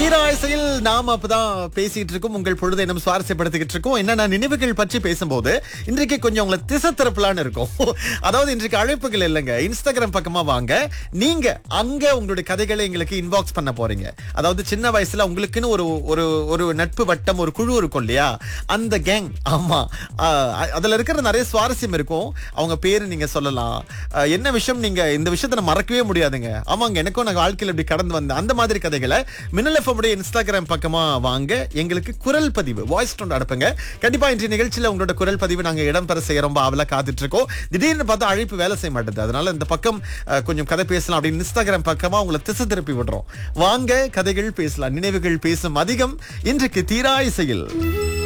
ஈராய்சையில் நாம் அப்பதான் பேசிட்டு இருக்கோம் உங்கள் பொழுதை நம்ம சுவாரஸ்யப்படுத்திக்கிட்டு இருக்கோம் என்னென்ன நினைவுகள் பற்றி பேசும்போது இன்றைக்கு கொஞ்சம் உங்களை திசை திருப்பலான்னு இருக்கும் அதாவது இன்றைக்கு அழைப்புகள் இல்லைங்க இன்ஸ்டாகிராம் பக்கமா வாங்க நீங்க அங்க உங்களுடைய கதைகளை எங்களுக்கு இன்பாக்ஸ் பண்ண போறீங்க அதாவது சின்ன வயசுல உங்களுக்குன்னு ஒரு ஒரு ஒரு நட்பு வட்டம் ஒரு குழு இருக்கும் இல்லையா அந்த கேங் ஆமா ஆஹ் அதுல இருக்கிற நிறைய சுவாரஸ்யம் இருக்கும் அவங்க பேரு நீங்க சொல்லலாம் ஆஹ் என்ன விஷயம் நீங்க இந்த விஷயத்தை நான் மறக்கவே முடியாதுங்க ஆமாங்க எனக்கும் நான் வாழ்க்கையில் இப்படி கடந்து வந்தேன் அந்த மாதிரி கதைகளை மின்னல் FM உடைய இன்ஸ்டாகிராம் பக்கமா வாங்க எங்களுக்கு குரல் பதிவு வாய்ஸ் டோன் அனுப்புங்க கண்டிப்பா இன்றைய நிகழ்ச்சியில உங்களோட குரல் பதிவு நாங்க இடம்பெற செய்ய ரொம்ப அவல காத்துட்டு இருக்கோம் திடீர்னு பார்த்தா அழைப்பு வேலை செய்ய மாட்டேது அதனால இந்த பக்கம் ஆஹ் கொஞ்சம் கதை பேசலாம் அப்படின்னு இன்ஸ்டாகிராம் பக்கமா உங்களை திசை திருப்பி விடுறோம் வாங்க கதைகள் பேசலாம் நினைவுகள் பேசும் அதிகம் இன்றைக்கு தீரா இசையில்